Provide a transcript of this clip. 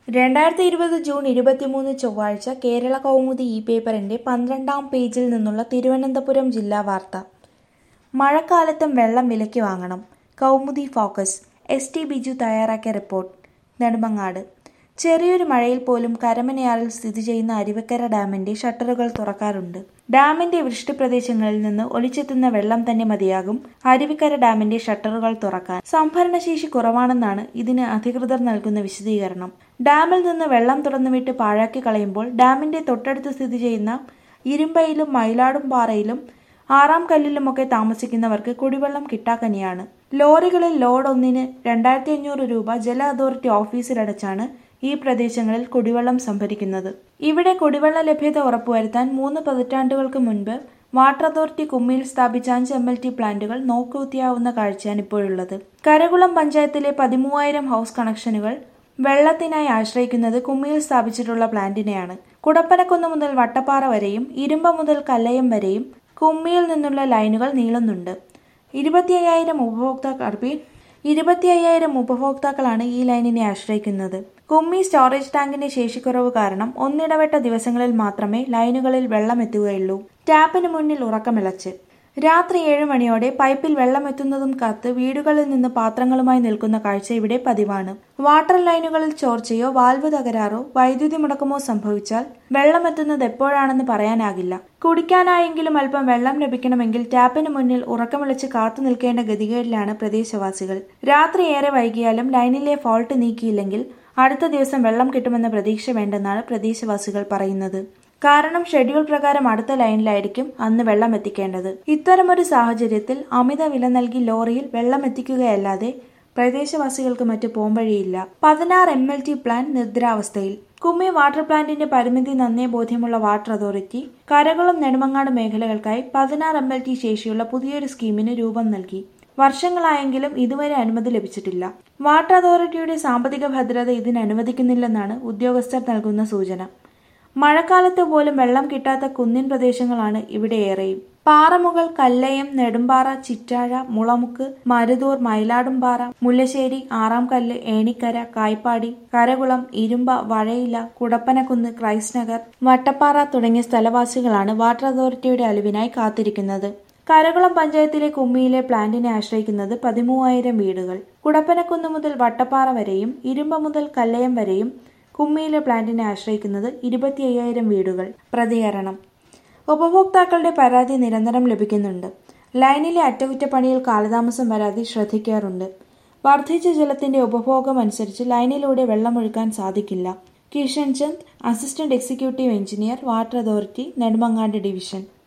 രണ്ടായിരത്തി ഇരുപത് ജൂൺ ഇരുപത്തിമൂന്ന് ചൊവ്വാഴ്ച കേരള കൗമുദി ഇ പേപ്പറിന്റെ പന്ത്രണ്ടാം പേജിൽ നിന്നുള്ള തിരുവനന്തപുരം ജില്ലാ വാർത്ത മഴക്കാലത്തും വെള്ളം വിലയ്ക്ക് വാങ്ങണം Kaumudi focus S T Biju തയ്യാറാക്കിയ റിപ്പോർട്ട് നെടുമങ്ങാട് ചെറിയൊരു മഴയിൽ പോലും കരമനയാറിൽ സ്ഥിതി ചെയ്യുന്ന അരുവിക്കര ഡാമിന്റെ ഷട്ടറുകൾ തുറക്കാറുണ്ട് ഡാമിന്റെ വൃഷ്ടിപ്രദേശങ്ങളിൽ നിന്ന് ഒലിച്ചെത്തുന്ന വെള്ളം തന്നെ മതിയാകും അരുവിക്കര ഡാമിന്റെ ഷട്ടറുകൾ തുറക്കാൻ സംഭരണശേഷി കുറവാണെന്നാണ് ഇതിന് അധികൃതർ നൽകുന്ന വിശദീകരണം ഡാമിൽ നിന്ന് വെള്ളം തുറന്നുവിട്ട് പാഴാക്കി കളയുമ്പോൾ ഡാമിന്റെ തൊട്ടടുത്ത് സ്ഥിതി ചെയ്യുന്ന ഇരുമ്പയിലും മയിലാടും പാറയിലും ആറാം കല്ലിലുമൊക്കെ താമസിക്കുന്നവർക്ക് കുടിവെള്ളം കിട്ടാക്കനിയാണ് ലോറികളിൽ ലോഡ് ഒന്നിന് രണ്ടായിരത്തി അഞ്ഞൂറ് രൂപ ജല അതോറിറ്റി ഓഫീസിലടച്ചാണ് ഈ പ്രദേശങ്ങളിൽ കുടിവെള്ളം സംഭരിക്കുന്നത് ഇവിടെ കുടിവെള്ള ലഭ്യത ഉറപ്പുവരുത്താൻ മൂന്ന് പതിറ്റാണ്ടുകൾക്ക് മുൻപ് വാട്ടർ അതോറിറ്റി കുമ്മിയിൽ സ്ഥാപിച്ച അഞ്ച് എം എൽ ടി പ്ലാന്റുകൾ നോക്കുകുത്തിയാവുന്ന കാഴ്ചയാണ് ഇപ്പോഴുള്ളത് കരകുളം പഞ്ചായത്തിലെ പതിമൂവായിരം ഹൗസ് കണക്ഷനുകൾ വെള്ളത്തിനായി ആശ്രയിക്കുന്നത് കുമ്മിയിൽ സ്ഥാപിച്ചിട്ടുള്ള പ്ലാന്റിനെയാണ് കുടപ്പനക്കുന്ന് മുതൽ വട്ടപ്പാറ വരെയും ഇരുമ്പ മുതൽ കല്ലയം വരെയും കുമ്മിയിൽ നിന്നുള്ള ലൈനുകൾ നീളുന്നുണ്ട് ഇരുപത്തി അയ്യായിരം ഉപഭോക്താക്കൾ ഇരുപത്തി അയ്യായിരം ഉപഭോക്താക്കളാണ് ഈ ലൈനിനെ ആശ്രയിക്കുന്നത് കുമ്മി സ്റ്റോറേജ് ടാങ്കിന്റെ ശേഷിക്കുറവ് കാരണം ഒന്നിടവിട്ട ദിവസങ്ങളിൽ മാത്രമേ ലൈനുകളിൽ വെള്ളം എത്തുകയുള്ളൂ ടാപ്പിന് മുന്നിൽ ഉറക്കമിളച്ച് രാത്രി ഏഴ് മണിയോടെ പൈപ്പിൽ വെള്ളം എത്തുന്നതും കാത്ത് വീടുകളിൽ നിന്ന് പാത്രങ്ങളുമായി നിൽക്കുന്ന കാഴ്ച ഇവിടെ പതിവാണ് വാട്ടർ ലൈനുകളിൽ ചോർച്ചയോ വാൽവ് തകരാറോ വൈദ്യുതി മുടക്കമോ സംഭവിച്ചാൽ വെള്ളം എത്തുന്നത് എപ്പോഴാണെന്ന് പറയാനാകില്ല കുടിക്കാനായെങ്കിലും അല്പം വെള്ളം ലഭിക്കണമെങ്കിൽ ടാപ്പിന് മുന്നിൽ ഉറക്കമിളച്ച് കാത്തു നിൽക്കേണ്ട ഗതികേടിലാണ് പ്രദേശവാസികൾ രാത്രി ഏറെ വൈകിയാലും ലൈനിലെ ഫോൾട്ട് നീക്കിയില്ലെങ്കിൽ അടുത്ത ദിവസം വെള്ളം കിട്ടുമെന്ന പ്രതീക്ഷ വേണ്ടെന്നാണ് പ്രദേശവാസികൾ പറയുന്നത് കാരണം ഷെഡ്യൂൾ പ്രകാരം അടുത്ത ലൈനിലായിരിക്കും അന്ന് വെള്ളം എത്തിക്കേണ്ടത് ഇത്തരമൊരു സാഹചര്യത്തിൽ അമിത വില നൽകി ലോറിയിൽ വെള്ളം എത്തിക്കുകയല്ലാതെ പ്രദേശവാസികൾക്ക് മറ്റു പോംവഴിയില്ല പതിനാറ് എം എൽ ടി പ്ലാൻ നിദ്രാവസ്ഥയിൽ കുമ്മി വാട്ടർ പ്ലാന്റിന്റെ പരിമിതി നന്നേ ബോധ്യമുള്ള വാട്ടർ അതോറിറ്റി കരകുളം നെടുമങ്ങാട് മേഖലകൾക്കായി പതിനാറ് എം എൽ ടി ശേഷിയുള്ള പുതിയൊരു സ്കീമിന് രൂപം നൽകി വർഷങ്ങളായെങ്കിലും ഇതുവരെ അനുമതി ലഭിച്ചിട്ടില്ല വാട്ടർ അതോറിറ്റിയുടെ സാമ്പത്തിക ഭദ്രത ഇതിന് അനുവദിക്കുന്നില്ലെന്നാണ് ഉദ്യോഗസ്ഥർ നൽകുന്ന സൂചന മഴക്കാലത്ത് പോലും വെള്ളം കിട്ടാത്ത കുന്നിൻ പ്രദേശങ്ങളാണ് ഇവിടെ ഏറെയും പാറമുകൾ കല്ലയം നെടുമ്പാറ ചിറ്റാഴ മുളമുക്ക് മരുതൂർ മയിലാടുംപാറ മുല്ലശ്ശേരി ആറാം കല്ല് ഏണിക്കര കായ്പാടി കരകുളം ഇരുമ്പ വഴയില കുടപ്പനക്കുന്ന് ക്രൈസ്റ്റ് നഗർ വട്ടപ്പാറ തുടങ്ങിയ സ്ഥലവാസികളാണ് വാട്ടർ അതോറിറ്റിയുടെ അലിവിനായി കാത്തിരിക്കുന്നത് കരകുളം പഞ്ചായത്തിലെ കുമ്മിയിലെ പ്ലാന്റിനെ ആശ്രയിക്കുന്നത് പതിമൂവായിരം വീടുകൾ കുടപ്പനക്കുന്ന് മുതൽ വട്ടപ്പാറ വരെയും ഇരുമ്പ മുതൽ കല്ലയം വരെയും കുമ്മിയിലെ പ്ലാന്റിനെ ആശ്രയിക്കുന്നത് ഇരുപത്തി അയ്യായിരം വീടുകൾ പ്രതികരണം ഉപഭോക്താക്കളുടെ പരാതി നിരന്തരം ലഭിക്കുന്നുണ്ട് ലൈനിലെ അറ്റകുറ്റപ്പണിയിൽ കാലതാമസം വരാതെ ശ്രദ്ധിക്കാറുണ്ട് വർദ്ധിച്ച ജലത്തിന്റെ ഉപഭോഗം അനുസരിച്ച് ലൈനിലൂടെ വെള്ളമൊഴുക്കാൻ സാധിക്കില്ല Kishan Chand assistant executive engineer water authority Nedumangad division